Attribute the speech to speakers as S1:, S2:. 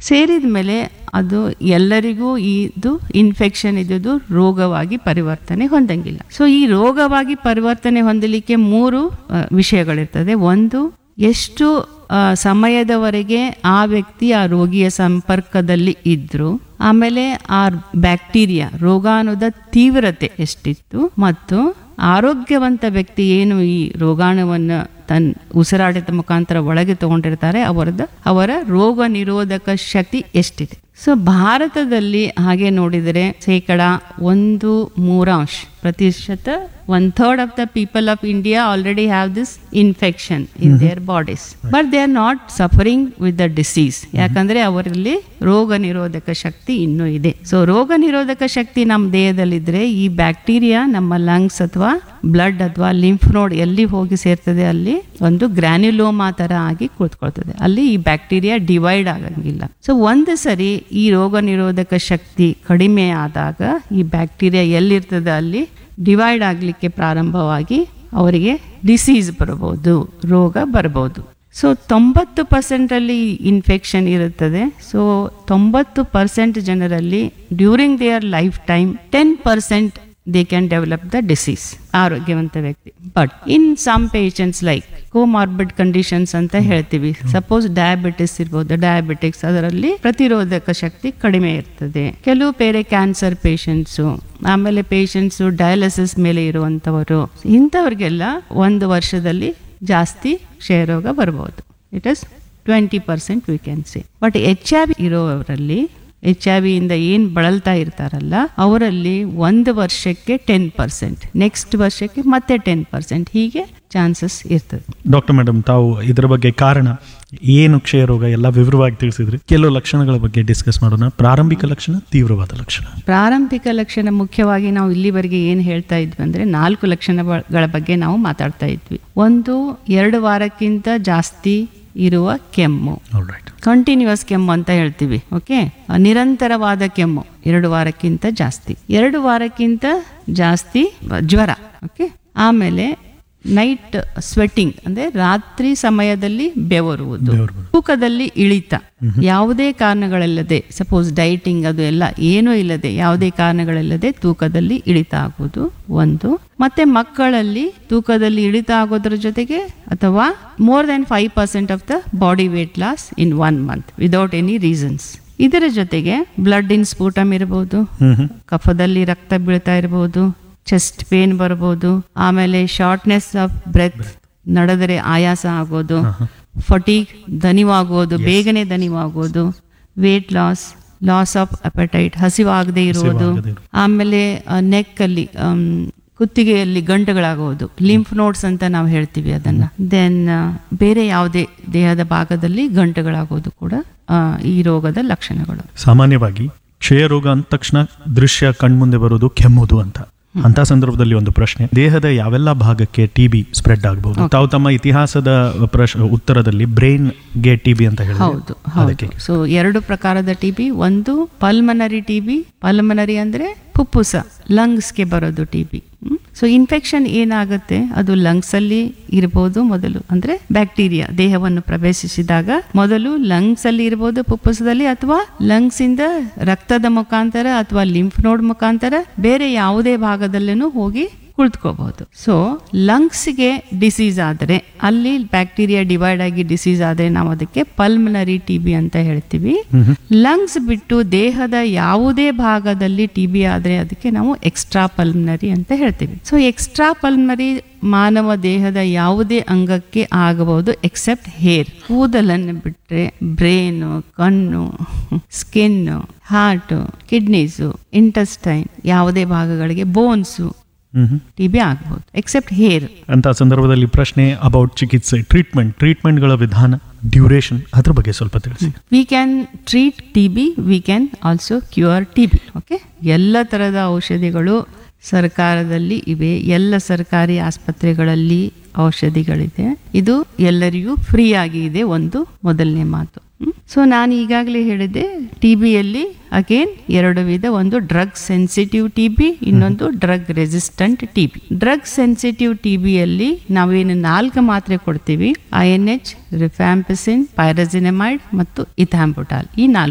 S1: ಸೇರಿದ ಮೇಲೆ ಅದು ಎಲ್ಲರಿಗೂ ಇದು ಇನ್ಫೆಕ್ಷನ್ ಇದ್ದುದು ರೋಗವಾಗಿ ಪರಿವರ್ತನೆ ಹೊಂದಂಗಿಲ್ಲ ಸೊ ಈ ರೋಗವಾಗಿ ಪರಿವರ್ತನೆ ಹೊಂದಲಿಕ್ಕೆ ಮೂರು ಆ, ವಿಷಯಗಳಿರ್ತದೆ ಒಂದು ಎಷ್ಟು ಆ, ಸಮಯದವರೆಗೆ ಆ ವ್ಯಕ್ತಿ ಆ ರೋಗಿಯ ಸಂಪರ್ಕದಲ್ಲಿ ಇದ್ರು ಆಮೇಲೆ ಆ ಬ್ಯಾಕ್ಟೀರಿಯಾ ರೋಗಾಣುದ ತೀವ್ರತೆ ಎಷ್ಟಿತ್ತು ಮತ್ತು ಆರೋಗ್ಯವಂತ ವ್ಯಕ್ತಿ ಏನು ಈ ರೋಗಾಣುವನ್ನು ತನ್ನ ಉಸಿರಾಟದ ಮುಖಾಂತರ ಒಳಗೆ ತಗೊಂಡಿರ್ತಾರೆ ಅವರದ ಅವರ ರೋಗ ನಿರೋಧಕ ಶಕ್ತಿ ಎಷ್ಟಿದೆ ಸೊ ಭಾರತದಲ್ಲಿ ಹಾಗೆ ನೋಡಿದರೆ ಶೇಕಡ ಒಂದು ಮೂರಾಂಶ ಪ್ರತಿಶತ one third of the people of India already have this infection in their bodies but they are not suffering with the disease ಯಾಕಂದ್ರೆ ಅವರಲ್ಲಿ ರೋಗ ನಿರೋಧಕ ಶಕ್ತಿ ಇನ್ನೂ ಇದೆ ಸೊ ರೋಗ ನಿರೋಧಕ ಶಕ್ತಿ ನಮ್ಮ ದೇಹದಲ್ಲಿದ್ರೆ ಈ ಬ್ಯಾಕ್ಟೀರಿಯಾ ನಮ್ಮ ಲಂಗ್ಸ್ ಅಥವಾ ಬ್ಲಡ್ ಅಥವಾ ಲಿಂಫ್ ನೋಡ್ ಎಲ್ಲಿ ಹೋಗಿ ಸೇರ್ತದೆ ಅಲ್ಲಿ ಒಂದು ಗ್ರ್ಯಾನ್ಯುಲೋಮಾ ತರ ಆಗಿ ಕೂತ್ಕೊಳ್ತದೆ ಅಲ್ಲಿ ಈ ಬ್ಯಾಕ್ಟೀರಿಯಾ ಡಿವೈಡ್ ಆಗಂಗಿಲ್ಲ ಸೊ ಒಂದು ಸರಿ ಈ ರೋಗ ನಿರೋಧಕ ಶಕ್ತಿ ಕಡಿಮೆ ಆದಾಗ ಈ ಬ್ಯಾಕ್ಟೀರಿಯಾ ಎಲ್ಲಿರ್ತದೆ ಅಲ್ಲಿ ಡಿವೈಡ್ ಆಗಲಿಕ್ಕೆ ಪ್ರಾರಂಭವಾಗಿ ಅವರಿಗೆ ಡಿಸೀಸ್ ಬರಬಹುದು ರೋಗ ಬರಬಹುದು ಸೊ ತೊಂಬತ್ತು ಪರ್ಸೆಂಟಲ್ಲಿ ಇನ್ಫೆಕ್ಷನ್ ಇರುತ್ತದೆ ಸೊ ತೊಂಬತ್ತು ಪರ್ಸೆಂಟ್ ಜನರಲ್ಲಿ during their life time ten percent they can develop the disease ಆರೋಗ್ಯವಂತ ವ್ಯಕ್ತಿ but in some patients like comorbid conditions ಅಂತ ಹೇಳ್ತೀವಿ ಸಪೋಸ್ ಡಯಾಬಿಟಿಸ್ ಇರ್ಬೋದು ಡಯಾಬಿಟಿಕ್ಸ್ ಅದರಲ್ಲಿ ಪ್ರತಿರೋಧಕ ಶಕ್ತಿ ಕಡಿಮೆ ಇರ್ತದೆ ಕೆಲವು ಬೇರೆ ಕ್ಯಾನ್ಸರ್ ಪೇಷಂಟ್ಸು ಆಮೇಲೆ ಪೇಷಂಟ್ಸು ಡಯಾಲಿಸಿಸ್ ಮೇಲೆ ಇರುವಂಥವರು ಇಂಥವ್ರಿಗೆಲ್ಲ ಒಂದು ವರ್ಷದಲ್ಲಿ ಜಾಸ್ತಿ ಕ್ಷಯರೋಗ ಬರ್ಬೋದು it is twenty percent we can say but H I V ಇರೋವರಲ್ಲಿ ಎಚ್ ಐ ವಿಯಿಂದ ಏನು ಬಳಲ್ತಾ ಇರ್ತಾರಲ್ಲ ಅವರಲ್ಲಿ ಒಂದು ವರ್ಷಕ್ಕೆ ಟೆನ್ ಪರ್ಸೆಂಟ್ ನೆಕ್ಸ್ಟ್ ವರ್ಷಕ್ಕೆ ಮತ್ತೆ ಟೆನ್ ಪರ್ಸೆಂಟ್ ಹೀಗೆ ಚಾನ್ಸಸ್ ಇರ್ತದೆ
S2: ಡಾಕ್ಟರ್ ಮೇಡಮ್ ತಾವು ಇದರ ಬಗ್ಗೆ ಕಾರಣ ಏನು ಕ್ಷಯರೋಗ ಎಲ್ಲ ವಿವರವಾಗಿ ತಿಳಿಸಿದ್ರಿ ಕೆಲವು ಲಕ್ಷಣಗಳ ಬಗ್ಗೆ ಡಿಸ್ಕಸ್ ಮಾಡೋಣ ಪ್ರಾರಂಭಿಕ ಲಕ್ಷಣ ತೀವ್ರವಾದ ಲಕ್ಷಣ
S1: ಪ್ರಾರಂಭಿಕ ಲಕ್ಷಣ ಮುಖ್ಯವಾಗಿ ನಾವು ಇಲ್ಲಿವರೆಗೆ ಏನು ಹೇಳ್ತಾ ಇದ್ವಿ ಅಂದರೆ ನಾಲ್ಕು ಲಕ್ಷಣಗಳ ಬಗ್ಗೆ ನಾವು ಮಾತಾಡ್ತಾ ಇದ್ವಿ ಒಂದು ಎರಡು ವಾರಕ್ಕಿಂತ ಜಾಸ್ತಿ ಇರುವ ಕೆಮ್ಮು
S2: ರೈಟ್
S1: ಕಂಟಿನ್ಯೂಸ್ ಕೆಮ್ಮು ಅಂತ ಹೇಳ್ತೀವಿ ಓಕೆ ನಿರಂತರವಾದ ಕೆಮ್ಮು ಎರಡು ವಾರಕ್ಕಿಂತ ಜಾಸ್ತಿ ಎರಡು ವಾರಕ್ಕಿಂತ ಜಾಸ್ತಿ ಜ್ವರ ಓಕೆ ಆಮೇಲೆ ನೈಟ್ ಸ್ವೆಟ್ಟಿಂಗ್ ಅಂದ್ರೆ ರಾತ್ರಿ ಸಮಯದಲ್ಲಿ ಬೆವರುವುದು
S2: ಬೆವರುವುದು.
S1: ತೂಕದಲ್ಲಿ ಇಳಿತ ಯಾವುದೇ ಕಾರಣಗಳಿಲ್ಲದೆ ಸಪೋಸ್ ಡೈಟಿಂಗ್ ಅದು ಎಲ್ಲ ಏನೂ ಇಲ್ಲದೆ ಯಾವುದೇ ಕಾರಣಗಳಿಲ್ಲದೆ ತೂಕದಲ್ಲಿ ಇಳಿತ ಆಗುವುದು ಒಂದು ಮತ್ತೆ ಮಕ್ಕಳಲ್ಲಿ ತೂಕದಲ್ಲಿ ಇಳಿತ ಆಗೋದ್ರ ಜೊತೆಗೆ ಅಥವಾ more than five percent of the body weight loss in one month without any reasons ಇದರ ಜೊತೆಗೆ ಬ್ಲಡ್ ಇನ್ ಸ್ಫೋಟಮ್ ಇರಬಹುದು
S2: ಹ್ಮ್ ಹ್ಮ್
S1: ಕಫದಲ್ಲಿ ರಕ್ತ ಬೀಳ್ತಾ ಇರಬಹುದು ಚೆಸ್ಟ್ ಪೇನ್ ಬರ್ಬೋದು ಆಮೇಲೆ ಶಾರ್ಟ್ನೆಸ್ ಆಫ್ ಬ್ರೆತ್ ನಡೆದರೆ ಆಯಾಸ ಆಗೋದು ಫಟೀಗ್ ದನಿವಾಗೋದು ಬೇಗನೆ ದನಿವಾಗೋದು weight loss loss of appetite ಹಸಿವಾಗದೆ ಇರುವುದು
S2: ಹಸಿವಾಗದೆ ಇರುವುದು.
S1: ಆಮೇಲೆ ನೆಕ್ ಅಲ್ಲಿ ಆಮ್, ಕುತ್ತಿಗೆಯಲ್ಲಿ ಗಂಟುಗಳಾಗುವುದು ಲಿಂಫ್ ನೋಟ್ಸ್ ಅಂತ ನಾವು ಹೇಳ್ತೀವಿ ಅದನ್ನ ದೆನ್ ಬೇರೆ ಯಾವುದೇ ದೇಹದ ಭಾಗದಲ್ಲಿ ಗಂಟುಗಳಾಗೋದು ಕೂಡ ಆ, ಈ ರೋಗದ ಲಕ್ಷಣಗಳು
S2: ಸಾಮಾನ್ಯವಾಗಿ ಕ್ಷಯರೋಗ ಅಂದ ತಕ್ಷಣ ದೃಶ್ಯ ಕಣ್ಮುಂದೆ ಬರೋದು ಕೆಮ್ಮುದು ಅಂತ ಅಂತ ಸಂದರ್ಭದಲ್ಲಿ ಒಂದು ಪ್ರಶ್ನೆ ದೇಹದ ಯಾವೆಲ್ಲ ಭಾಗಕ್ಕೆ ಟಿಬಿ ಸ್ಪ್ರೆಡ್ ಆಗಬಹುದು ತಾವು ತಮ್ಮ ಇತಿಹಾಸದ ಪ್ರಶ್ ಉತ್ತರದಲ್ಲಿ ಬ್ರೈನ್ ಗೆ ಟಿಬಿ ಅಂತ ಹೇಳಿದ್ರೆ
S1: ಹೌದು ಹೌದು ಸೊ ಎರಡು ಪ್ರಕಾರದ ಟಿಬಿ ಒಂದು ಪಲ್ಮನರಿ ಟಿಬಿ ಪಲ್ಮನರಿ ಅಂದ್ರೆ ಫುಪ್ಪುಸ ಲಂಗ್ಸ್ಗೆ ಬರೋದು ಟಿಬಿ ಸೊ ಇನ್ಫೆಕ್ಷನ್ ಏನಾಗುತ್ತೆ ಅದು ಲಂಗ್ಸ್ ಅಲ್ಲಿ ಇರಬಹುದು ಮೊದಲು ಅಂದ್ರೆ ಬ್ಯಾಕ್ಟೀರಿಯಾ ದೇಹವನ್ನು ಪ್ರವೇಶಿಸಿದಾಗ ಮೊದಲು ಲಂಗ್ಸ್ ಅಲ್ಲಿ ಇರಬಹುದು ಫುಪ್ಪುಸದಲ್ಲಿ ಅಥವಾ ಲಂಗ್ಸ್ ಇಂದ ರಕ್ತದ ಮುಖಾಂತರ ಅಥವಾ ಲಿಂಫ್ ನೋಡ್ ಮುಖಾಂತರ ಬೇರೆ ಯಾವುದೇ ಭಾಗದಲ್ಲೇನೂ ಹೋಗಿ ಕುಳಿತುಕೋಬಹುದು ಸೊ ಲಂಗ್ಸ್ಗೆ ಡಿಸೀಸ್ ಆದರೆ ಅಲ್ಲಿ ಬ್ಯಾಕ್ಟೀರಿಯಾ ಡಿವೈಡ್ ಆಗಿ ಡಿಸೀಸ್ ಆದರೆ ನಾವು ಅದಕ್ಕೆ ಪಲ್ಮನರಿ ಟಿಬಿ ಅಂತ ಹೇಳ್ತೀವಿ ಲಂಗ್ಸ್ ಬಿಟ್ಟು ದೇಹದ ಯಾವುದೇ ಭಾಗದಲ್ಲಿ ಟಿಬಿ ಆದರೆ ಅದಕ್ಕೆ ನಾವು ಎಕ್ಸ್ಟ್ರಾ ಪಲ್ಮನರಿ ಅಂತ ಹೇಳ್ತೀವಿ ಸೊ ಎಕ್ಸ್ಟ್ರಾ ಪಲ್ಮನರಿ ಮಾನವ ದೇಹದ ಯಾವುದೇ ಅಂಗಕ್ಕೆ ಆಗಬಹುದು ಎಕ್ಸೆಪ್ಟ್ ಹೇರ್ ಕೂದಲನ್ನು ಬಿಟ್ಟರೆ ಬ್ರೇನು ಕಣ್ಣು ಸ್ಕಿನ್ನು ಹಾರ್ಟು ಕಿಡ್ನೀಸು ಇಂಟೆಸ್ಟೈನ್ ಯಾವುದೇ ಭಾಗಗಳಿಗೆ ಬೋನ್ಸು
S2: ಹ್ಮ್ ಹ್ಮ್.
S1: ಟಿಬಿ ಆಗ್ಬೋದು ಎಕ್ಸೆಪ್ಟ್ ಹೇರ್
S2: ಅಂತ ಸಂದರ್ಭದಲ್ಲಿ ಪ್ರಶ್ನೆ ಅಬೌಟ್ ಚಿಕಿತ್ಸೆ ಟ್ರೀಟ್ಮೆಂಟ್ ಟ್ರೀಟ್ಮೆಂಟ್ಗಳ ವಿಧಾನ ಡ್ಯೂರೇಷನ್ ಅದ್ರ ಬಗ್ಗೆ ಸ್ವಲ್ಪ ತಿಳಿಸಿ
S1: we can treat T B we can also cure T B okay ಎಲ್ಲ ಥರದ ಔಷಧಿಗಳು ಸರ್ಕಾರದಲ್ಲಿ ಇವೆ ಎಲ್ಲ ಸರ್ಕಾರಿ ಆಸ್ಪತ್ರೆಗಳಲ್ಲಿ ಔಷಧಿಗಳಿದೆ ಇದು ಎಲ್ಲರಿಗೂ ಫ್ರೀ ಆಗಿ ಇದೆ ಒಂದು ಮೊದಲನೇ ಮಾತು ಸೊ ನಾನು ಈಗಾಗಲೇ ಹೇಳಿದೆ ಟಿ ಬಿಯಲ್ಲಿ ಅಗೇನ್ ಎರಡು ವಿಧ ಒಂದು ಡ್ರಗ್ ಸೆನ್ಸಿಟಿವ್ ಟಿ ಬಿ ಇನ್ನೊಂದು drug resistant T B drug sensitive T ಬಿಯಲ್ಲಿ ನಾವೇನು ನಾಲ್ಕು ಮಾತ್ರೆ ಕೊಡ್ತೀವಿ I N H rifampicin pyrazinamide ಮತ್ತು ಇಥಾಂಬುಟಾಲ್ ಈ ನಾಲ್ಕು